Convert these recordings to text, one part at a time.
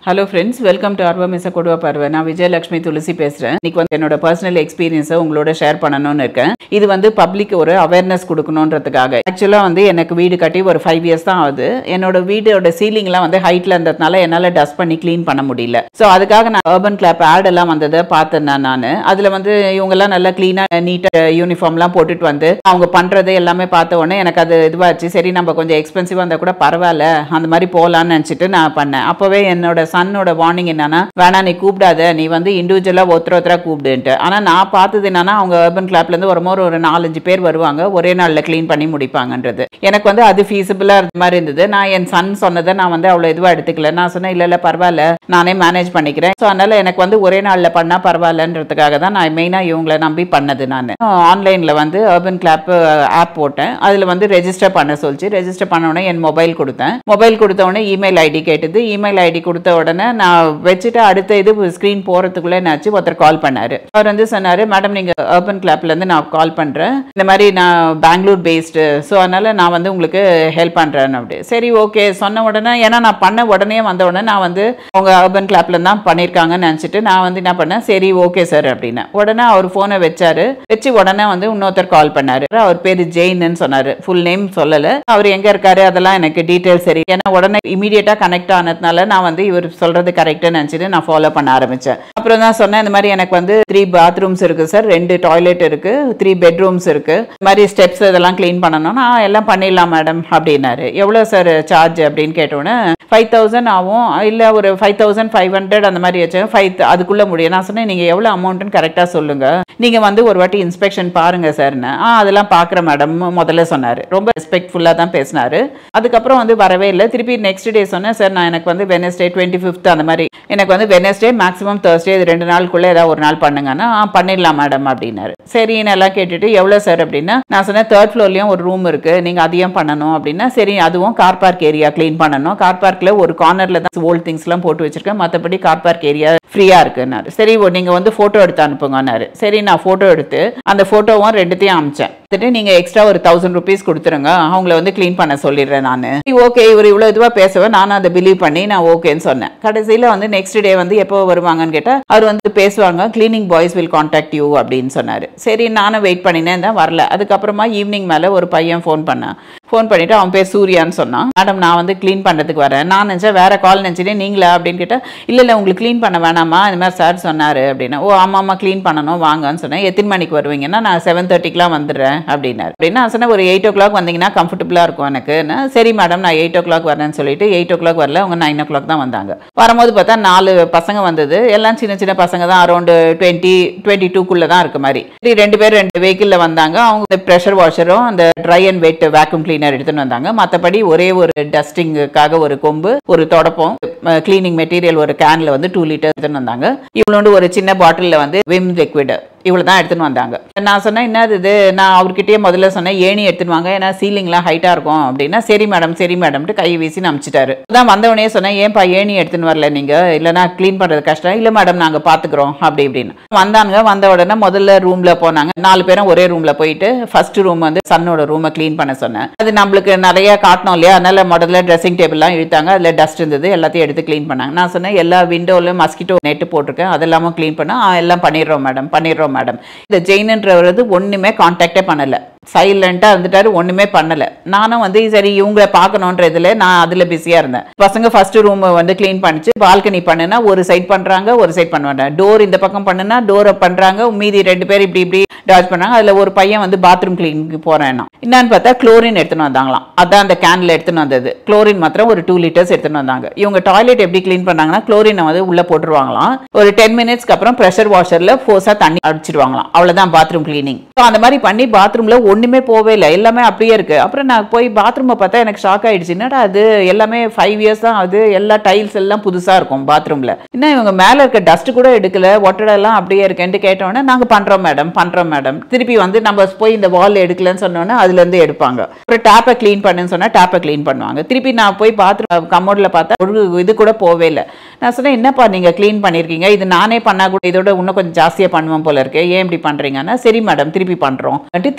hello friends welcome to அர்வா மிஸ் கொடுவா பருவ நான் விஜயலட்சுமி துளசி பேசுறேன் இன்னைக்கு வந்து என்னோட பர்சனல் எக்ஸ்பீரியன்ஸை உங்களோட ஷேர் பண்ணணும்னு இருக்கேன் இது வந்து பப்ளிக் ஒரு அவேர்னஸ் கொடுக்கணுன்றதுக்காக ஆக்சுவலாக வந்து எனக்கு வீடு கட்டி ஒரு ஃபைவ் இயர்ஸ் தான் ஆகுது என்னோட வீடோட சீலிங்லாம் வந்து ஹைட்ல இருந்ததுனால என்னால் டஸ்ட் பண்ணி க்ளீன் பண்ண முடியல ஸோ அதுக்காக நான் அர்பன் கிளாப் ஆட் எல்லாம் வந்ததை பார்த்தேன் நான் அதில் வந்து இவங்கெல்லாம் நல்லா க்ளீனாக நீட்டாக யூனிஃபார்ம்லாம் போட்டுட்டு வந்து அவங்க பண்ணுறது எல்லாமே பார்த்த உடனே எனக்கு அது இதுவாச்சு சரி நம்ம கொஞ்சம் எக்ஸ்பென்சிவாக இருந்தால் கூட பரவாயில்ல அந்த மாதிரி போகலான்னு நினச்சிட்டு நான் பண்ணேன் அப்போவே என்னோட சன்னோட வார்னிங் என்னன்னா வேணா நீ கூப்பிடாத நீ வந்து இண்டிவிஜுவலாக ஒருத்தர் ஒருத்தரா கூப்பிடுன்ட்டு ஆனால் நான் பார்த்தது என்னன்னா அவங்க அர்பன் கிளாப்லேருந்து வரும்போது ஒரு நாலஞ்சு பேர் வருவாங்க ஒரே நாளில் க்ளீன் பண்ணி முடிப்பாங்கன்றது எனக்கு வந்து அது ஃபீஸிபிளாக இருந்த மாதிரி இருந்தது நான் என் சன் சொன்னதை நான் வந்து அவ்வளோ இதுவாக எடுத்துக்கல நான் சொன்னேன் இல்லை இல்லை பரவாயில்ல நானே மேனேஜ் பண்ணிக்கிறேன் ஸோ அதனால எனக்கு வந்து ஒரே நாளில் பண்ணால் பரவாயில்லன்றதுக்காக தான் நான் மெயினாக இவங்களை நம்பி பண்ணது நான் ஆன்லைனில் வந்து அர்பன் கிளாப் ஆப் போட்டேன் அதில் வந்து ரெஜிஸ்டர் பண்ண சொல்லிச்சு ரெஜிஸ்டர் பண்ண உடனே என் மொபைல் கொடுத்தேன் மொபைல் கொடுத்த உடனே இமெயில் ஐடி கேட்டது இமெயில் ஐடி கொடுத்த உடனே நான் வச்சுட்டு அடுத்த இது ஸ்க்ரீன் போகிறதுக்குள்ளே என்னாச்சு ஒருத்தர் கால் பண்ணார் அவர் வந்து சொன்னார் மேடம் நீங்கள் அர்பன் கிளாப்லேருந்து நான் கால் பண்ணுறேன் இந்த மாதிரி நான் பெங்களூர் பேஸ்டு ஸோ அதனால் நான் வந்து உங்களுக்கு ஹெல்ப் பண்ணுறேன் அப்படி சரி ஓகே சொன்ன உடனே ஏன்னா நான் பண்ண உடனே வந்த உடனே நான் வந்து அவங்க அர்பன் கிளாப்ல தான் பண்ணியிருக்காங்கன்னு நினச்சிட்டு நான் வந்து என்ன பண்ணேன் சரி ஓகே சார் அப்படின்னு உடனே அவர் ஃபோனை வச்சாரு வச்சு உடனே வந்து இன்னொருத்தர் கால் பண்ணாரு அவர் பேர் ஜெயின்னு சொன்னாரு ஃபுல் நேம் சொல்லல அவர் எங்க இருக்காரு அதெல்லாம் எனக்கு டீட்டெயில்ஸ் சரி ஏன்னா உடனே இமீடியட்டா கனெக்ட் ஆனதுனால நான் வந்து இவர் சொல்றது கரெக்ட்னு நினைச்சிட்டு நான் ஃபாலோ பண்ண ஆரம்பிச்சேன் அப்புறம் தான் சொன்னேன் இந்த மாதிரி எனக்கு வந்து த்ரீ பாத்ரூம்ஸ் இருக்கு சார் ரெண்டு டாய்லெட் இருக்கு த்ரீ பெட்ரூம்ஸ் இருக்கு இந்த மாதிரி ஸ்டெப்ஸ் இதெல்லாம் க்ளீன் பண்ணணும்னா "ஆ, எல்லாம் பண்ணிடலாம் மேடம் அப்படின்னாரு எவ்வளோ சார் சார்ஜ் அப்படின்னு கேட்டோன்னே ஃபைவ் தௌசண்ட் ஆகும் இல்லை ஒரு ஃபைவ் தௌசண்ட் ஃபைவ் ஹண்ட்ரட் அந்த மாதிரி வச்சு ஃபைவ் அதுக்குள்ளே முடியும் நான் சொன்னேன் நீங்கள் எவ்வளோ அமௌண்ட்டுன்னு கரெக்டாக சொல்லுங்கள் நீங்கள் வந்து ஒரு வாட்டி இன்ஸ்பெக்ஷன் பாருங்கள் சார்னு ஆ அதெல்லாம் பார்க்குறேன் மேடம் முதல்ல சொன்னார் ரொம்ப ரெஸ்பெக்ட்ஃபுல்லாக தான் பேசினார் அதுக்கப்புறம் வந்து வரவே இல்லை திருப்பி நெக்ஸ்ட் டே சொன்னேன் சார் நான் எனக்கு வந்து வெனஸ்டே டுவெண்ட்டி ஃபிஃப்த் அந்த மாதிரி எனக்கு வந்து வெனஸ்டே மேக்ஸிமம் தேர்ஸ்டே இது ரெண்டு நாளுக்குள்ளே ஏதாவது ஒரு நாள் பண்ணுங்கன்னா ஆ பண்ணிடலாம் மேடம் அப்படின்னாரு சரின்னு எல்லாம் கேட்டுட்டு எவ்வளோ சார் அப்படின்னா நான் சொன்னேன் தேர்ட் ஃப்ளோர்லேயும் ஒரு ரூம் இருக்குது நீங்கள் அதையும் பண்ணணும் அப்படின்னா சரி அதுவும் கார் பார்க் ஏரியா க்ளீன் பண்ணணும் கார் பார்க்கில் ஒரு கார்னரில் தான் ஓல்ட் திங்ஸ்லாம் போட்டு வச்சிருக்கேன் மற்றபடி கார் பார்க் ஏரியா ஃப்ரீயாக இருக்குன்னாரு சரி ஓ, நீங்க வந்து ஃபோட்டோ எடுத்து அனுப்புங்கன்னாரு சரி நான் ஃபோட்டோ எடுத்து அந்த ஃபோட்டோவும் ரெண்டுத்தையும் அமிச்சேன் எடுத்துட்டு நீங்க எக்ஸ்ட்ரா ஒரு தௌசண்ட் ருபீஸ் கொடுத்துருங்க அவங்கள வந்து க்ளீன் பண்ண சொல்லிடுறேன் நான் ஓகே இவர் இவ்வளோ இதுவாக பேசவே நானும் அதை பிலீவ் பண்ணி நான் ஓகேன்னு சொன்னேன் கடைசியில் வந்து நெக்ஸ்ட் டே வந்து எப்போ வருவாங்கன்னு கேட்டால் அவர் வந்து பேசுவாங்க cleaning boys will contact you அப்படின்னு சொன்னார் சரி நானும் வெயிட் பண்ணினேன் தான் வரல அதுக்கப்புறமா ஈவினிங் மேலே ஒரு பையன் ஃபோன் பண்ணான் ஃபோன் பண்ணிட்டு அவன் பேர் சூர்யான்னு சொன்னான் மேடம் நான் வந்து க்ளீன் பண்ணுறதுக்கு வரேன் நான் நினச்சேன் வேற கால் நினச்சிட்டே நீங்களா அப்படின்னு கேட்டால் இல்லை இல்லை உங்களுக்கு க்ளீன் பண்ண வேணாமா இந்த மாதிரி சார் சொன்னார் அப்படின்னு ஓ ஆமாம் ஆமாம் க்ளீன் பண்ணணும் வாங்கன்னு சொன்னேன் எத்தனை மணிக்கு வருவீங்கன்னா நான் செவன் தேர்ட்டிக்கெலாம் வந்துடுறேன் அப்படின்னாரு அப்படின்னா நான் சொன்னேன் ஒரு எயிட் ஓ கிளாக் வந்தீங்கன்னா கம்ஃபர்டபுளாக இருக்கும் எனக்கு நான், சரி மேடம் நான் எயிட் ஓ கிளாக் வரேன்னு சொல்லிட்டு எயிட் ஓ கிளாக் வரல அவங்க நைன் ஓ கிளாக் தான் வந்தாங்க வரும்போது பார்த்தா நாலு பசங்க வந்தது எல்லாம் சின்ன சின்ன பசங்க தான் அரௌண்டு டுவெண்ட்டி டுவெண்ட்டி டூக்குள்ளே தான் இருக்க மாதிரி சரி ரெண்டு பேர் ரெண்டு வெஹிக்கிளில் வந்தாங்க அவங்க ப்ரெஷர் வாஷரும் அந்த dry and wet vacuum cleaner எடுத்துன்னு வந்தாங்க மற்றபடி ஒரே ஒரு டஸ்டிங்குக்காக ஒரு கொம்பு ஒரு தொடப்பம் கிளீனிங் மெட்டீரியல் ஒரு கேன்ல வந்து டூ லிட்டர் எடுத்துன்னு வந்தாங்க இவ்வளோண்டு ஒரு சின்ன பாட்டிலில் வந்து விம் லிக்விட் இவ்வளோ தான் எடுத்துன்னு வந்தாங்க நான் சொன்னேன் என்னது இது நான் அவர்கிட்டயே முதல்ல சொன்னேன் ஏணி எடுத்துன்னு வாங்க ஏன்னா சீலிங்லாம் ஹைட்டாக இருக்கும் அப்படின்னா சரி மேடம் சரி மேடம்ட்டு கை வீசி அனுப்பிச்சிட்டாரு தான் வந்தவனே சொன்னேன் ஏன்பா ஏணி எடுத்துன்னு வரல நீங்கள் இல்லைனா க்ளீன் பண்ணுறது கஷ்டம் இல்லை மேடம் நாங்கள் பார்த்துக்குறோம் அப்படி இப்படின்னு வந்தாங்க வந்த உடனே முதல்ல ரூமில் போனாங்க நாலு பேரும் ஒரே ரூமில் போயிட்டு ஃபர்ஸ்ட் ரூம் வந்து சன்னோட ரூமை க்ளீன் பண்ண சொன்னேன் அது நம்மளுக்கு நிறைய காட்டணும் இல்லையா அதனால முதல்ல ட்ரெஸ்ஸிங் டேபிள்லாம் இழுத்தாங்க அதில் டஸ்ட் இருந்தது எல்லாத்தையும் எடுத்து க்ளீன் பண்ணாங்க நான் சொன்னேன் எல்லா விண்டோலையும் மஸ்கிட்டோ நெட்டு போட்டிருக்கேன் அதெல்லாமும் க்ளீன் பண்ண "ஆ, எல்லாம் பண்ணிடுறோம் மேடம் பண்ணிடுறோம் மேடம் இந்த ஜெயின்ன்றவர் ஒன்றுமே கான்டாக்டே பண்ணலை சைலண்ட்டாக இருந்துட்டாரு ஒன்றுமே பண்ணலை நானும் வந்து சரி இவங்கள பார்க்கணுன்றதுல நான் அதில் பிஸியாக இருந்தேன் பசங்க ஃபர்ஸ்ட் ரூம் வந்து க்ளீன் பண்ணிச்சு பால்கனி பண்ணுனா ஒரு சைட் பண்ணுறாங்க ஒரு சைட் பண்ணுவாங்க டோர் இந்த பக்கம் பண்ணுனா டோரை பண்ணுறாங்க மீதி ரெண்டு பேர் இப்படி இப்படி டாச் பண்ணாங்க அதில் ஒரு பையன் வந்து பாத்ரூம் க்ளீனுக்கு போகிறேன் என்னன்னு பார்த்தா குளோரின் எடுத்துன்னு வந்தாங்களாம் அதான் அந்த கேனில் எடுத்துன்னு வந்தது குளோரின் மாத்திரம் ஒரு டூ லிட்டர்ஸ் எடுத்துன்னு வந்தாங்க இவங்க டாய்லெட் எப்படி க்ளீன் பண்ணாங்கன்னா குளோரினை வந்து உள்ளே போட்டுருவாங்களாம் ஒரு டென் மினிட்ஸ்க்கு அப்புறம் ப்ரெஷர் வாஷரில் ஃபோர்ஸாக தண்ணி அடிச்சிடுவாங்களாம் அவ்வளோதான் பாத்ரூம் க்ளீனிங் ஸோ அந்த மாதிரி பண்ணி பாத்ரூமில் ஒன்றுமே போவே இல்லை எல்லாமே அப்படியே இருக்கு அப்புறம் நான் போய் பாத்ரூமை பார்த்தா எனக்கு ஷாக் ஆயிடுச்சு என்னடா அது எல்லாமே ஃபைவ் இயர்ஸ் தான் அது எல்லா டைல்ஸ் எல்லாம் புதுசாக இருக்கும் பாத்ரூமில் என்ன இவங்க மேலே இருக்க டஸ்ட் கூட எடுக்கல ஒட்டடெல்லாம் அப்படியே இருக்கேன்ட்டு கேட்டோன்னே நாங்கள் பண்ணுறோம் மேடம் பண்ணுறோம் மேடம் திருப்பி வந்து நம்ம போய் இந்த வால் எடுக்கலன்னு சொன்னோன்னே அதுலேருந்து எடுப்பாங்க அப்புறம் டேப்பை க்ளீன் பண்ணுன்னு சொன்னால் டேப்பை க்ளீன் பண்ணுவாங்க திருப்பி நான் போய் பாத்ரூம் கமோடில் பார்த்தா ஒரு இது கூட போவே இல்லை நான் சொன்னேன் என்னப்பா நீங்கள் க்ளீன் பண்ணியிருக்கீங்க இது நானே பண்ணா கூட இதோட இன்னும் கொஞ்சம் ஜாஸ்தியாக பண்ணுவேன் போல இருக்கு ஏன் இப்படி பண்ணுறீங்கன்னா சரி மேடம் திருப்பி பண்ணுறோம் திருப்பி பண்ணாங்க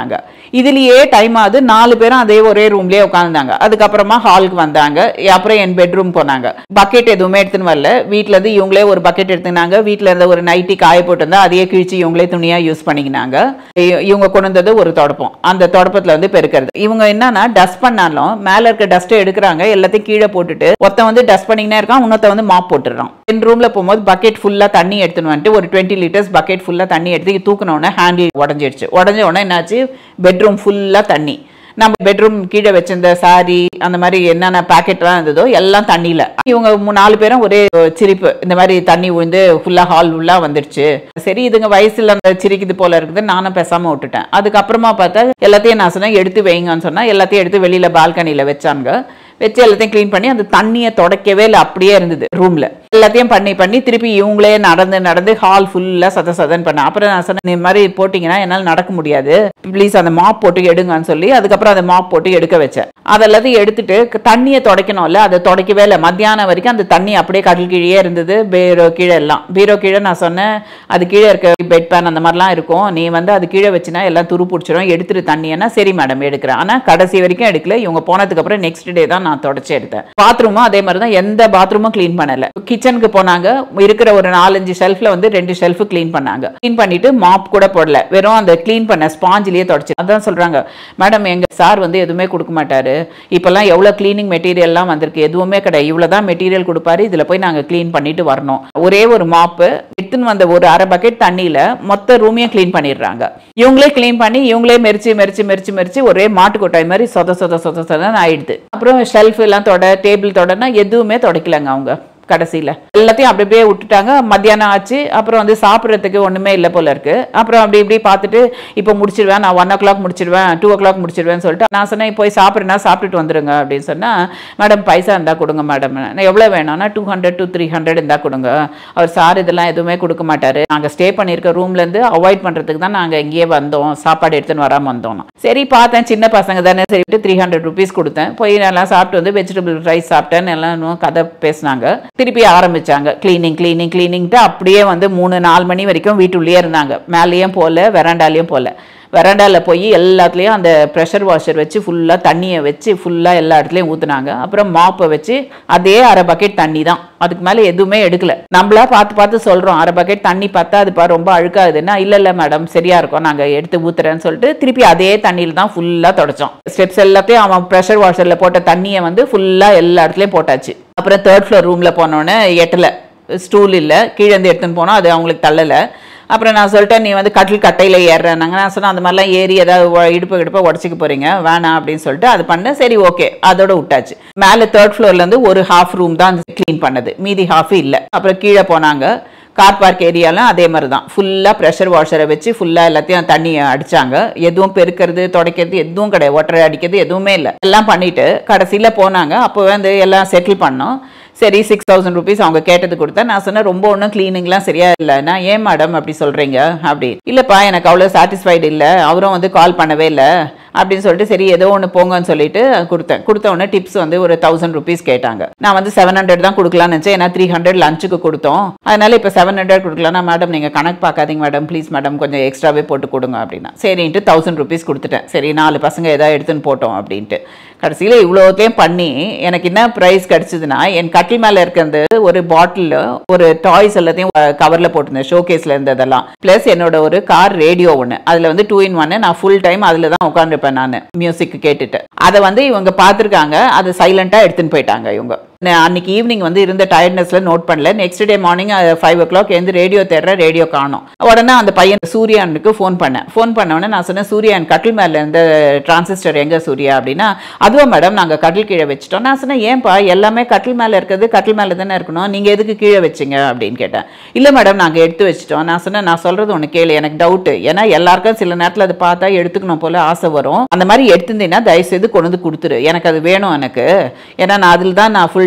பண்ணாங்க இதுலயே டைம் ஆகுது நாலு பேரும் அதே ஒரே ரூம்லயே உட்காந்துருந்தாங்க அதுக்கப்புறமா ஹாலுக்கு வந்தாங்க அப்புறம் என் பெட்ரூம் போனாங்க பக்கெட் எதுவுமே எடுத்துன்னு வரல வீட்ல இருந்து இவங்களே ஒரு பக்கெட் எடுத்துனாங்க வீட்ல இருந்த ஒரு நைட்டி காய போட்டிருந்தா அதையே கிழிச்சு இவங்களே துணியா யூஸ் பண்ணிக்கினாங்க இ- இவங்க கொண்டு வந்தது ஒரு தொடப்பம் அந்த தொடப்பத்துல வந்து பெருக்கிறது இவங்க என்னன்னா டஸ்ட் பண்ணாலும் மேல இருக்க டஸ்ட்டை எடுக்கிறாங்க எல்லாத்தையும் கீழே போட்டுட்டு ஒருத்தன் வந்து டஸ்ட் பண்ணிக்கினே இருக்கான் இன்னொருத்தன் வந்து மாப் போட்டுறான் என் ரூம்ல போகும்போது பக்கெட் ஃபுல்லா தண்ணி எடுத்துன்னு வந்துட்டு ஒரு டுவெண்ட்டி லிட்டர்ஸ் பக்கெட் ஃபுல்லா தண்ணி எடுத்து தூக்கின உடனே ஹேண்டில் உடஞ்சிடுச்சு உடஞ்ச உடனே என்னாச்சு பெட்ரூம் ஃபுல்லா தண்ணி நம்ம பெட்ரூம் கீழே வச்சிருந்த சாரி அந்த மாதிரி என்னென்ன பாக்கெட்லாம் இருந்ததோ எல்லாம் தண்ணியில இவங்க மூ- நாலு பேரும் ஒரே சிரிப்பு இந்த மாதிரி தண்ணி விழுந்து ஃபுல்லா ஹால் ஃபுல்லா வந்துடுச்சு சரி இதுங்க வயசுல அந்த சிரிக்குது போல இருக்குது நானும் பேசாம விட்டுட்டேன் அதுக்கப்புறமா பார்த்தா எல்லாத்தையும் நான் சொன்னேன் எடுத்து வைங்கன்னு சொன்னா எல்லாத்தையும் எடுத்து வெளியில பால்கனில வச்சாங்க வச்சு எல்லாத்தையும் க்ளீன் பண்ணி அந்த தண்ணியை தொடக்கவே இல்லை அப்படியே இருந்தது ரூம்ல எல்லாத்தையும் பண்ணி பண்ணி திருப்பி இவங்களே நடந்து நடந்து ஹால் ஃபுல்லா சத சதன் பண்ண அப்புறம் நான் சொன்னேன் இந்த மாதிரி போட்டிங்கன்னா என்னால் நடக்க முடியாது ப்ளீஸ் அந்த மாப் போட்டு எடுங்கன்னு சொல்லி அதுக்கப்புறம் அந்த மாப் போட்டு எடுக்க வச்சேன் அதெல்லாத்தையும் எடுத்துட்டு க- தண்ணியை துடைக்கணும்ல அதை துடைக்கவே இல்லை மத்தியானம் வரைக்கும் அந்த தண்ணி அப்படியே கடல் கீழே இருந்தது பீரோ கீழே எல்லாம் பீரோ கீழே நான் சொன்னேன் அது கீழே இருக்க பெட் பேன் அந்த மாதிரிலாம் இருக்கும் நீ வந்து அது கீழே வச்சுனா எல்லாம் துரு பிடிச்சிரும் எடுத்துட்டு தண்ணியன்னா சரி மேடம் எடுக்கிறேன் ஆனா கடைசி வரைக்கும் எடுக்கல இவங்க போனதுக்கு அப்புறம் நெக்ஸ்ட் டே தான் நான் தொடச்சி எடுத்தேன் பாத்ரூமும் அதே மாதிரி தான் எந்த பாத்ரூமும் க்ளீன் பண்ணல கிச்சனுக்கு போனாங்க இருக்கிற ஒரு நாலஞ்சு ஷெல்ஃப்ல வந்து ரெண்டு ஷெல்ஃப் க்ளீன் பண்ணாங்க க்ளீன் பண்ணிட்டு மாப் கூட போடல வெறும் அந்த க்ளீன் பண்ண ஸ்பாஞ்சிலேயே தொடச்சு அதான் சொல்றாங்க மேடம் எங்க சார் வந்து எதுவுமே கொடுக்க மாட்டாரு இப்பெல்லாம் எவ்வளவு க்ளீனிங் மெட்டீரியல்லாம் வந்திருக்கு எதுவுமே கிடையாது இவ்வளவுதான் மெட்டீரியல் கொடுப்பாரு இதுல போய் நாங்க க்ளீன் பண்ணிட்டு வரணும் ஒரே ஒரு மாப்பு எடுத்துன்னு வந்த ஒரு அரை பக்கெட் தண்ணியில மொத்த ரூமையும் க்ளீன் பண்ணிடுறாங்க இவங்களே க்ளீன் பண்ணி இவங்களே மெரிச்சு மெரிச்சு மெரிச்சு மெரிச்சு ஒரே மாட்டு கொட்டாய் மாதிரி சொத சொத சொத சொதன்னு ஆயிடுது அப்புறம் ஷெல்ஃப் எல்லாம் தொட டேபிள் தொடனா எதுவுமே தொடக்கலங்க அவங்க கடைசியில எல்லாத்தையும் அப்படி அப்படியே விட்டுட்டாங்க மத்தியானம் ஆச்சு அப்புறம் வந்து சாப்பிட்றதுக்கு ஒண்ணுமே இல்லை போல இருக்கு அப்புறம் அப்படி இப்படி பார்த்துட்டு இப்போ முடிச்சிடுவேன் நான் ஒன் ஓ கிளாக் முடிச்சிடுவேன் டூ ஓ கிளாக் முடிச்சிடுவேன்னு சொல்லிட்டு நான் சொன்னேன் போய் சாப்பிட்றேன்னா சாப்பிட்டுட்டு வந்துருங்க அப்படின்னு சொன்னா மேடம் பைசா இருந்தா கொடுங்க மேடம் நான் எவ்வளோ வேணும்னா two hundred two three hundred இருந்தா கொடுங்க அவர் சார் இதெல்லாம் எதுவுமே கொடுக்க மாட்டாரு நாங்க ஸ்டே பண்ணியிருக்க ரூம்ல இருந்து அவாய்ட் பண்றதுக்கு தான் நாங்க இங்கேயே வந்தோம் சாப்பாடு எடுத்துன்னு வராம வந்தோம் சரி பார்த்தேன் சின்ன பசங்க தானே சரி த்ரீ ஹண்ட்ரட் ருபீஸ் கொடுத்தேன் போய் நல்லா சாப்பிட்டு வந்து வெஜிடபிள் ரைஸ் சாப்பிட்டேன்னு எல்லாம் இன்னும் கதை பேசினாங்க திருப்பி ஆரம்பிச்சாங்க க்ளீனிங் க்ளீனிங் க்ளீனிங்ட்டு அப்படியே வந்து மூணு நாலு மணி வரைக்கும் வீட்டுள்ளேயே இருந்தாங்க மேலேயும் போகல வெராண்டாலையும் போகல வெராண்டால போய் எல்லாத்துலேயும் அந்த ப்ரெஷர் வாஷர் வச்சு ஃபுல்லாக தண்ணியை வச்சு ஃபுல்லாக எல்லா இடத்துலையும் ஊற்றுனாங்க அப்புறம் மாப்பை வச்சு அதே அரை பக்கெட் தண்ணி தான் அதுக்கு மேலே எதுவுமே எடுக்கல நம்மளா பார்த்து பார்த்து சொல்கிறோம் அரை பக்கெட் தண்ணி பார்த்தா அதுப்பா ரொம்ப அழுக்காகுதுன்னா இல்லை இல்லை மேடம் சரியா இருக்கும் நாங்கள் எடுத்து ஊத்துறேன்னு சொல்லிட்டு திருப்பி அதே தண்ணியில் தான் ஃபுல்லாக தொடச்சோம் ஸ்டெப்ஸ் எல்லாத்தையும் அவன் ப்ரெஷர் வாஷரில் போட்ட தண்ணியை வந்து ஃபுல்லாக எல்லா இடத்துலையும் போட்டாச்சு அப்புறம் தேர்ட் ஃப்ளோர் ரூமில் போனோன்னே எட்டல ஸ்டூல் இல்லை கீழே இருந்து எடுத்துன்னு போனோம் அது அவங்களுக்கு தள்ளலை அப்புறம் நான் சொல்லிட்டேன் நீ வந்து கட்டில் கட்டையில் ஏறுறேன்னாங்க நான் சொன்னேன் அந்த மாதிரிலாம் ஏறி ஏதாவது உ- இடுப்பு இடுப்பை உடச்சிக்க போறீங்க வேணாம் அப்படின்னு சொல்லிட்டு அது பண்ண சரி ஓகே அதோட விட்டாச்சு மேலே தேர்ட் ஃப்ளோர்லேருந்து ஒரு ஹாஃப் ரூம் தான் க்ளீன் பண்ணது மீதி ஹாஃப் இல்லை அப்புறம் கீழே போனாங்க கார் பார்க் ஏரியாலாம் அதே மாதிரி தான் ஃபுல்லாக ப்ரெஷர் வாஷரை வச்சு ஃபுல்லாக எல்லாத்தையும் தண்ணி அடிச்சாங்க எதுவும் பெருக்கிறது துடைக்கிறது எதுவும் கிடையாது ஒட்டரை அடிக்கிறது எதுவுமே இல்லை எல்லாம் பண்ணிட்டு கடைசியில் போனாங்க அப்போ வந்து எல்லாம் செட்டில் பண்ணோம் சரி சிக்ஸ் தௌசண்ட் ருபீஸ் அவங்க கேட்டது கொடுத்தேன் நான் சொன்னேன் ரொம்ப ஒன்றும் க்ளீனிங்லாம் சரியா இல்லை நான் ஏன் மேடம் அப்படி சொல்றீங்க அப்படி இல்லைப்பா எனக்கு அவ்வளோ சாட்டிஸ்ஃபைடு இல்லை அவரும் வந்து கால் பண்ணவே இல்லை அப்படின்னு சொல்லிட்டு சரி ஏதோ ஒன்று போங்கன்னு சொல்லிட்டு கொடுத்தேன் கொடுத்த உடனே டிப்ஸ் வந்து ஒரு தௌசண்ட் ருபீஸ் கேட்டாங்க நான் வந்து செவன் ஹண்ட்ரட் தான் கொடுக்கலாம்னு நினச்சேன் ஏன்னா த்ரீ ஹண்ட்ரட் லஞ்சுக்கு கொடுத்தோம் அதனால இப்போ செவன் ஹண்ட்ரட் கொடுக்கலாம்னா மேடம் நீங்கள் கணக்கு பார்க்காதீங்க மேடம் ப்ளீஸ் மேடம் கொஞ்சம் எக்ஸ்ட்ராவே போட்டு கொடுங்க அப்படின்னா சரின்ட்டு தௌசண்ட் ருபீஸ் கொடுத்துட்டேன் சரி நாலு பசங்க ஏதாவது எடுத்துன்னு போட்டோம் அப்படின்ட்டு கடைசியில் இவ்வளோத்தையும் பண்ணி எனக்கு என்ன ப்ரைஸ் கிடைச்சதுன்னா என் கட்டில் மேலே இருக்கிறது ஒரு பாட்டில் ஒரு டாய்ஸ் எல்லாத்தையும் கவரில் போட்டிருந்தேன் ஷோகேஸில் இருந்ததெல்லாம் ப்ளஸ் என்னோட ஒரு கார் ரேடியோ ஒன்று அதில் வந்து டூ இன் ஒன்று நான் ஃபுல் டைம் அதில் தான் உட்காந்துருப்பேன் நான் மியூசிக் கேட்டுட்டு அதை வந்து இவங்க பார்த்துருக்காங்க அதை சைலண்ட்டாக எடுத்துன்னு போயிட்டாங்க இவங்க நான் அன்னைக்கு ஈவினிங் வந்து இருந்த டயர்ட்னஸ்ல நோட் பண்ணல நெக்ஸ்ட் டே மார்னிங் ஃபைவ் ஓ கிளாக் எழுந்து ரேடியோ தேடுற ரேடியோ காணும் உடனே அந்த பையன் சூர்யானுக்கு ஃபோன் பண்ணேன் ஃபோன் பண்ண உடனே நான் சொன்னேன் சூர்யான் கட்டில் மேல இருந்த டிரான்சிஸ்டர் எங்க சூர்யா அப்படின்னா அதுவா மேடம் நாங்க கட்டில் கீழே வச்சுட்டோம் நான் சொன்னேன் ஏன்பா எல்லாமே கட்டில் மேல இருக்கிறது கட்டில் மேல தானே இருக்கணும் நீங்க எதுக்கு கீழே வச்சீங்க அப்படின்னு கேட்டேன் இல்ல மேடம் நாங்க எடுத்து வச்சிட்டோம் நான் சொன்னேன் நான் சொல்றது ஒன்று கேளு எனக்கு டவுட் ஏன்னா எல்லாருக்கும் சில நேரத்தில் அது பார்த்தா எடுத்துக்கணும் போல ஆசை வரும் அந்த மாதிரி எடுத்திருந்தீங்கன்னா தயவு செய்து கொண்டு வந்து கொடுத்துரு எனக்கு அது வேணும் எனக்கு ஏன்னா நான் அதில் தான் நான் ஃபுல்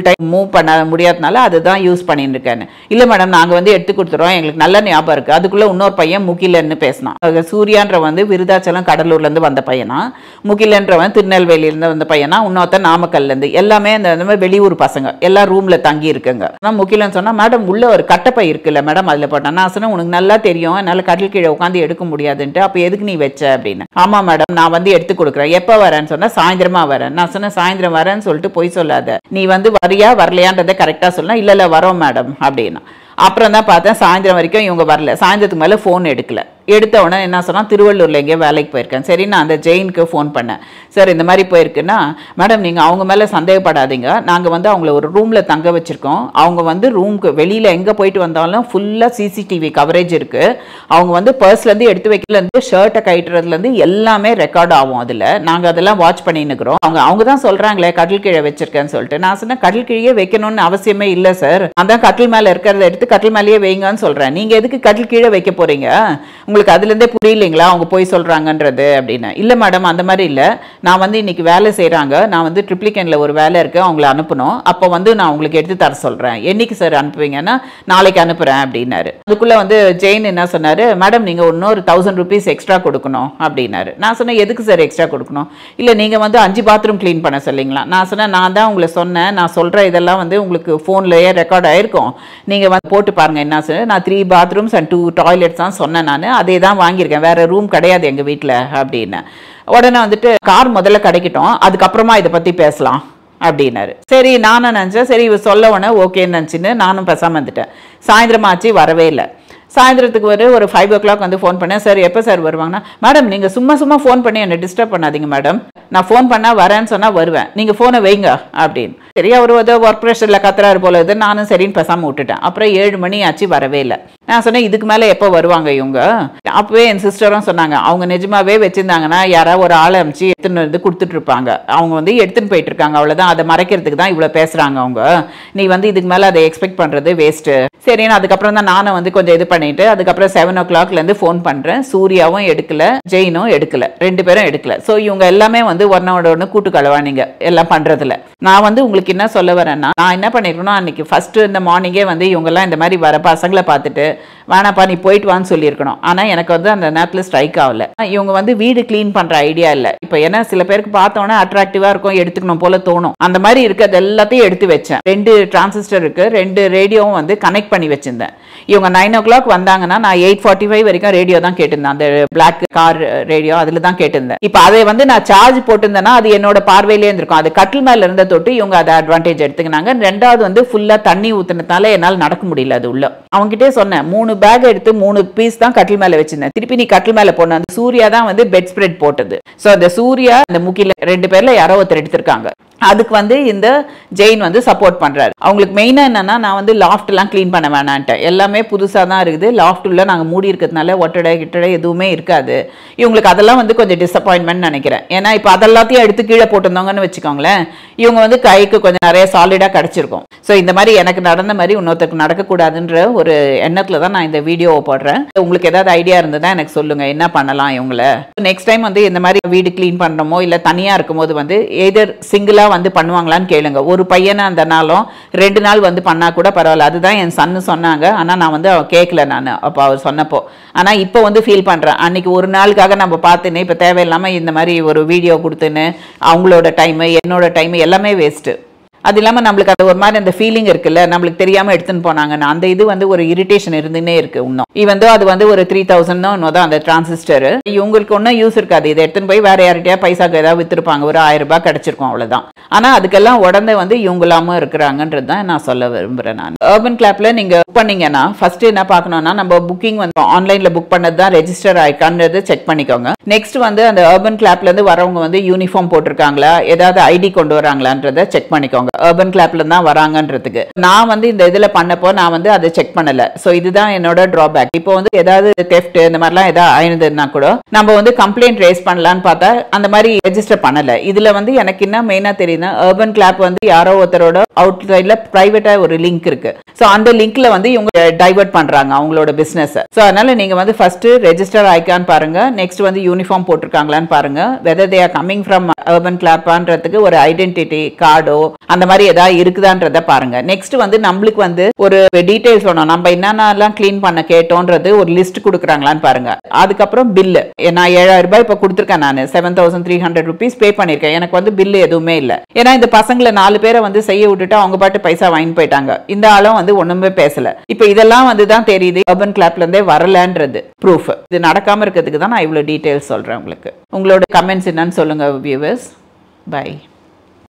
டைம் மூவ் பண்ண முடியாதனால அதுதான் யூஸ் பண்ணிட்டு இருக்கேன்னு இல்ல மேடம் நாங்க வந்து எடுத்து கொடுத்துறோம் எங்களுக்கு நல்ல ஞாபகம் இருக்கு அதுக்குள்ள இன்னொரு பையன் முகிலன்னு பேசினான் அது சூர்யான்ற வந்து விருதாச்சலம் கடலூர்ல இருந்து வந்த பையனா முகிலன்றவன் திருநெல்வேலியில இருந்து வந்த பையனா இன்னொருத்தன் நாமக்கல்ல இருந்து எல்லாமே அந்த இந்த மாதிரி வெளியூர் பசங்க எல்லாம் ரூம்ல தங்கி இருக்குங்க நான் முகிலன் சொன்னா மேடம் உள்ள ஒரு கட்டப்பை இருக்குல்ல மேடம் அதுல போட்டேன் நான் சொன்னேன் உனக்கு நல்லா தெரியும் என்னால கடல் கீழே உட்காந்து எடுக்க முடியாதுன்ட்டு அப்ப எதுக்கு நீ வச்ச அப்படின்னு ஆமா மேடம் நான் வந்து எடுத்து கொடுக்குறேன் எப்ப வரேன்னு சொன்னா சாயந்தரமா வரேன் நான் சொன்னேன் சாயந்தரம் வரேன்னு சொல்லிட்டு போய் சொல்லாத நீ வந்து வரியா வரலையான்றதை கரெக்டா சொன்னா இல்ல இல்ல வரோம் மேடம் அப்படின்னா அப்புறம் தான் பார்த்தேன் சாயந்தரம் வரைக்கும் இவங்க வரல சாயந்தரத்துக்கு மேலே ஃபோன் எடுக்கல எடுத்த உடனே என்ன சொன்னா திருவள்ளூர்ல எங்கேயோ வேலைக்கு போயிருக்கேன் சரி நான் அந்த ஜெயினுக்கு ஃபோன் பண்ணேன் சார் இந்த மாதிரி போயிருக்குன்னா மேடம் நீங்க அவங்க மேல சந்தேகப்படாதீங்க நாங்க வந்து அவங்கள ஒரு ரூம்ல தங்க வச்சிருக்கோம் அவங்க வந்து ரூம்க்கு வெளியில எங்க போயிட்டு வந்தாலும் ஃபுல்லா சிசிடிவி கவரேஜ் இருக்கு அவங்க வந்து பர்ஸ்ல இருந்து எடுத்து வைக்கல இருந்து ஷர்ட்டை கட்டுறதுல இருந்து எல்லாமே ரெக்கார்ட் ஆகும் அதுல நாங்க அதெல்லாம் வாட்ச் பண்ணின்னு இருக்கிறோம் அவங்க அவங்க தான் சொல்றாங்களே கட்டில் கீழே வச்சிருக்கேன்னு சொல்லிட்டு நான் சொன்னேன் கட்டில் கீழே வைக்கணும்னு அவசியமே இல்லை சார் அதான் கட்டில் மேல இருக்கிறத எடுத்து கட்டில் மேலேயே வைங்கன்னு சொல்றேன் நீங்க எதுக்கு கட்டில் கீழே வைக்க போறீங்க உங்களுக்கு அதுல இருந்தே புரியலைங்களா அவங்க போய் சொல்றாங்கன்றது அப்படின்னு இல்ல மேடம் அந்த மாதிரி இல்ல நான் வந்து இன்னைக்கு வேலை செய்றாங்க நான் வந்து ட்ரிப்ளிகன்ல ஒரு வேலை இருக்கு அவங்கள அனுப்பணும் அப்போ வந்து நான் உங்களுக்கு எடுத்து தர சொல்றேன் என்னைக்கு சார் அனுப்புவீங்கன்னா நாளைக்கு அனுப்புறேன் அப்படின்னாரு அதுக்குள்ள வந்து ஜெயின் என்ன சொன்னாரு மேடம் நீங்க இன்னொரு தௌசண்ட் ருபீஸ் எக்ஸ்ட்ரா கொடுக்கணும் அப்படின்னாரு நான் சொன்னேன் எதுக்கு சார் எக்ஸ்ட்ரா கொடுக்கணும் இல்ல நீங்க வந்து அஞ்சு பாத்ரூம் க்ளீன் பண்ண சொல்லிங்களா நான் சொன்னேன் நான் தான் உங்களை சொன்னேன் நான் சொல்ற இதெல்லாம் வந்து உங்களுக்கு ஃபோன்லயே ரெக்கார்ட் ஆயிருக்கும் நீங்க வந்து போட்டு பாருங்க என்ன சொன்னேன் நான் three bathrooms and two toilets தான் சொன்னேன் நான் அதே தான் வாங்கியிருக்கேன் வேற ரூம் கிடையாது எங்க வீட்ல அப்படின்னு உடனே வந்துட்டு கார் முதல்ல கிடைக்கட்டும் அதுக்கப்புறமா இதை பத்தி பேசலாம் அப்படின்னாரு சரி நானும் நினச்சேன் சரி இவ சொல்ல உடனே ஓகேன்னு நினச்சின்னு நானும் பேசாமல் வந்துட்டேன் சாயந்தரம் ஆச்சு வரவே இல்லை சாயந்தரத்துக்கு ஒரு ஒரு ஃபைவ் ஓ கிளாக் வந்து ஃபோன் பண்ணேன் சார் எப்போ சார் வருவாங்கன்னா மேடம் நீங்கள் சும்மா சும்மா ஃபோன் பண்ணி என்னை டிஸ்டர்ப் பண்ணாதீங்க மேடம் நான் ஃபோன் பண்ணால் வரேன்னு சொன்னால் வருவேன் நீங்கள் ஃபோனை வைங்க அப்படின்னு சரி அவர் ஏதோ ஒர்க் ப்ரெஷரில் கத்துறாரு போல இது நானும் சரின்னு பேசாமல் விட்டுட்டேன் அப்புறம் ஏழு மணி ஆச்சு வரவே இல்லை நான் சொன்னேன் இதுக்கு மேலே எப்போ வருவாங்க இவங்க அப்போவே என் சிஸ்டரும் சொன்னாங்க அவங்க நிஜமாவே வச்சிருந்தாங்கன்னா யாராவது ஒரு ஆளை அமிச்சு எடுத்துன்னு வந்து கொடுத்துட்டு இருப்பாங்க அவங்க வந்து எடுத்துன்னு போயிட்டு இருக்காங்க அவ்வளோதான் அதை மறைக்கிறதுக்கு தான் இவ்வளோ பேசுகிறாங்க அவங்க நீ வந்து இதுக்கு மேலே அதை எக்ஸ்பெக்ட் பண்ணுறது வேஸ்ட்டு சரின்னு அதுக்கப்புறம் தான் நானும் வந்து கொஞ்சம் இது பண்ணிட்டு அதுக்கப்புறம் செவன் ஓ கிளாக்லேருந்து ஃபோன் பண்ணுறேன் சூர்யாவும் எடுக்கல ஜெயினும் எடுக்கல ரெண்டு பேரும் எடுக்கல ஸோ இவங்க எல்லாமே வந்து ஒன்னோட ஒன்று கூட்டு கலவானிங்க எல்லாம் பண்ணுறதுல நான் வந்து உங்களுக்கு என்ன சொல்ல வரேன்னா நான் என்ன பண்ணிருக்கணும் அன்னைக்கு ஃபர்ஸ்ட் இந்த மார்னிங்கே வந்து இவங்கெல்லாம் இந்த மாதிரி வர பசங்களை பார்த்துட்டு வேணாப்பா நீ போயிட்டு வான்னு சொல்லியிருக்கணும் ஆனால் எனக்கு வந்து அந்த நேரத்தில் ஸ்ட்ரைக் ஆகல இவங்க வந்து வீடு க்ளீன் பண்ணுற ஐடியா இல்லை இப்போ ஏன்னா சில பேருக்கு பார்த்தோன்னே அட்ராக்டிவாக இருக்கும் எடுத்துக்கணும் போல தோணும் அந்த மாதிரி இருக்கிறது எல்லாத்தையும் எடுத்து வச்சேன் ரெண்டு டிரான்சிஸ்டர் இருக்கு ரெண்டு ரேடியோவும் வந்து கனெக்ட் பண்ணி வச்சிருந்தேன் இவங்க நைன் ஓ கிளாக் வந்தாங்கன்னா நான் எயிட் ஃபார்ட்டி ஃபைவ் வரைக்கும் ரேடியோ தான் கேட்டிருந்தேன் அந்த பிளாக் கார் ரேடியோ அதில் தான் கேட்டிருந்தேன் இப்போ அதை வந்து நான் சார்ஜ் போட்டிருந்தேன்னா அது என்னோட பார்வையிலே இருந்திருக்கும் அது கட்டில் மேல இருந்த தொட்டு இவங்க அதை அட்வான்டேஜ் எடுத்துக்கினாங்க ரெண்டாவது வந்து ஃபுல்லா தண்ணி ஊத்துனதுனால என்னால் நடக்க முடியல அது உள்ள அவங்ககிட்டே சொன்னேன் மூணு பேக் எடுத்து மூணு பீஸ் தான் கட்டில் மேல வச்சிருந்தேன் திருப்பி நீ கட்டில் மேல போன அந்த சூர்யா தான் வந்து பெட் ஸ்ப்ரெட் போட்டது ஸோ அந்த சூர்யா அந்த முக்கில ரெண்டு பேர்ல யாரோ ஒருத்தர் எடுத்திருக்காங்க அதுக்கு வந்து இந்த ஜெயின் வந்து சப்போர்ட் பண்றாரு அவங்களுக்கு மெயினா என்னன்னா நான் வந்து லாஃப்ட் எல்லாம் க்ளீன் பண்ண வேணான்ட்டேன் எல்லாமே புதுசா தான் இருக்குது லாஃப்ட் உள்ள நாங்க மூடி இருக்கிறதுனால ஒட்டடை கிட்டடை எதுவுமே இருக்காது இவங்களுக்கு அதெல்லாம் வந்து கொஞ்சம் டிசப்பாயின்மெண்ட் நினைக்கிறேன் ஏன்னா இப்போ அதெல்லாத்தையும் எடுத்து கீழே போட்டிருந்தாங்கன்னு வச்சுக்கோங்களேன் இவங்க வந்து கைக்கு கொஞ்சம் நிறைய சாலிடா கிடைச்சிருக்கும் ஸோ இந்த மாதிரி எனக்கு நடந்த மாதிரி இன்னொருத்தருக்கு நடக்கக்கூடாதுன்ற ஒரு எண்ணத்துல தான் நான் இந்த வீடியோவை போடுறேன் உங்களுக்கு ஏதாவது ஐடியா இருந்ததா எனக்கு சொல்லுங்க என்ன பண்ணலாம் இவங்கள நெக்ஸ்ட் டைம் வந்து இந்த மாதிரி வீடு க்ளீன் பண்றோமோ இல்ல தனியா இருக்கும்போது வந்து எதர் சிங்கிளா வந்து பண்ணுவாங்களான்னு கேளுங்க ஒரு பையனை அந்த நாளும் ரெண்டு நாள் வந்து பண்ணா கூட பரவாயில்ல அதுதான் என் சன்னு சொன்னாங்க ஆனா நான் வந்து அவ கேட்கல நான் அப்போ அவர் சொன்னப்போ ஆனா இப்போ வந்து ஃபீல் பண்றேன் அன்னைக்கு ஒரு நாளுக்காக நம்ம பார்த்துன்னு இப்போ தேவையில்லாம இந்த மாதிரி ஒரு வீடியோ கொடுத்துன்னு அவங்களோட டைமு என்னோட டைமு எல்லாமே வேஸ்ட்டு அது இல்லாமல் நம்மளுக்கு அது ஒரு மாதிரி அந்த ஃபீலிங் இருக்குல்ல நம்மளுக்கு தெரியாமல் எடுத்துன்னு போனாங்கன்னு அந்த இது வந்து ஒரு இரிட்டேஷன் இருந்துன்னே இருக்கு இன்னும் இவன் அது வந்து ஒரு த்ரீ தௌசண்ட் தான் தான் அந்த டிரான்சிஸ்டர் இவங்களுக்கு ஒன்றும் யூஸ் இருக்காது இதை எடுத்துன்னு போய் வேற யார்கிட்டயா பைசாக்கு ஏதாவது வித்துருப்பாங்க ஒரு ஆயிரம் ரூபாய் கிடைச்சிருக்கும் அவ்வளவுதான் ஆனா அதுக்கெல்லாம் உடனே வந்து இவங்களாம இருக்கிறாங்கன்றது தான் நான் சொல்ல விரும்புறேன் நான் அர்பன் கிளாப்ல நீங்க புக் பண்ணீங்கன்னா ஃபர்ஸ்ட் என்ன பார்க்கணும்னா நம்ம புக்கிங் வந்து ஆன்லைன்ல புக் பண்ணது தான் ரெஜிஸ்டர் ஆயிக்கான்றது செக் பண்ணிக்கோங்க நெக்ஸ்ட் வந்து அந்த அர்பன் கிளாப்ல இருந்து வரவங்க வந்து யூனிஃபார்ம் போட்டிருக்காங்களா ஏதாவது ஐடி கொண்டு வராங்களான்றத செக் பண்ணிக்கோங்க அர்பன் கிளாப்ல தான் வராங்கன்றதுக்கு நான் வந்து இந்த இதுல பண்ணப்போ நான் வந்து அதை செக் பண்ணல சோ இதுதான் என்னோட டிராபேக் இப்போ வந்து ஏதாவது தெஃப்ட் இந்த மாதிரிலாம் ஏதாவது ஆயிருந்ததுன்னா கூட நம்ம வந்து கம்ப்ளைண்ட் ரேஸ் பண்ணலான்னு பார்த்தா அந்த மாதிரி ரெஜிஸ்டர் பண்ணல இதுல வந்து எனக்கு என்ன மெயினா தெரியுதுன்னா அர்பன் கிளாப் வந்து யாரோ ஒருத்தரோட அவுட் சைட்ல பிரைவேட்டா ஒரு லிங்க் இருக்கு சோ அந்த லிங்க்ல வந்து இவங்க டைவர்ட் பண்றாங்க அவங்களோட பிசினஸ் சோ அதனால நீங்க வந்து ஃபர்ஸ்ட் ரெஜிஸ்டர் ஆயிக்கான்னு பாருங்க நெக்ஸ்ட் வந்து யூனிஃபார்ம் போட்டிருக்காங்களான்னு பாருங்க whether they are coming from Urban கிளாப்பான்றதுக்கு ஒரு ஐடென்டிட்டி கார்டோ அந்த மாதிரி ஏதாவது இருக்குதான்றத பாருங்க நெக்ஸ்ட் வந்து நம்மளுக்கு வந்து ஒரு டீடைல்ஸ் வேணும் நம்ம என்னென்னலாம் க்ளீன் பண்ண கேட்டோன்றது ஒரு லிஸ்ட் கொடுக்குறாங்களான்னு பாருங்க அதுக்கப்புறம் பில்லு நான் ஏழாயிரம் ரூபாய் இப்போ கொடுத்துருக்கேன் நான் seven thousand three hundred rupees pay பண்ணியிருக்கேன் எனக்கு வந்து பில்லு எதுவுமே இல்லை ஏன்னா இந்த பசங்களை நாலு பேரை வந்து செய்ய விட்டுட்டு அவங்க பாட்டு பைசா வாங்கிட்டு போயிட்டாங்க இந்த ஆளும் வந்து ஒண்ணுமே பேசல இப்போ இதெல்லாம் வந்து தான் தெரியுது அர்பன் கிளாப்ல இருந்தே வரலன்றது ப்ரூஃப் இது நடக்காம இருக்கிறதுக்கு தான் நான் இவ்வளவு டீடைல்ஸ் சொல்றேன் உங்களுக்கு உங்களோட கமெண்ட்ஸ் என்னன்னு சொல்லுங்க வியூவர்ஸ் பை